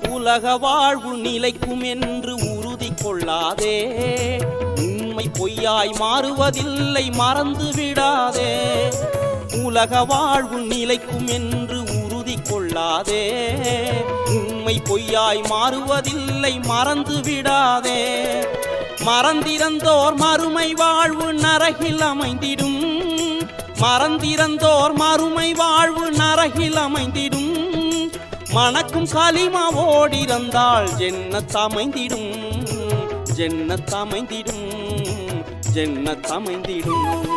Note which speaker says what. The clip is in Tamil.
Speaker 1: உலக வாழ்வு நிலைக்கும் என்று உறுதி கொள்ளாதே உண்மை பொய்யாய் மாறுவதில்லை மறந்து விடாதே உலக வாழ்வு நிலைக்கும் என்று உறுதி கொள்ளாதே உண்மை பொய்யாய் மாறுவதில்லை மறந்து விடாதே மறந்திறந்தோர் மறுமை வாழ்வு நரகில் அமைந்திடும் மறந்திறந்தோர் மறுமை வாழ்வு நரகில் அமைந்திடும் மணக்கும் களிமாவோடிறந்தால் ஜென்னத்தமைந்திடும் ஜென்னத்தமைந்திடும் ஜென்னத்தமைந்திடும்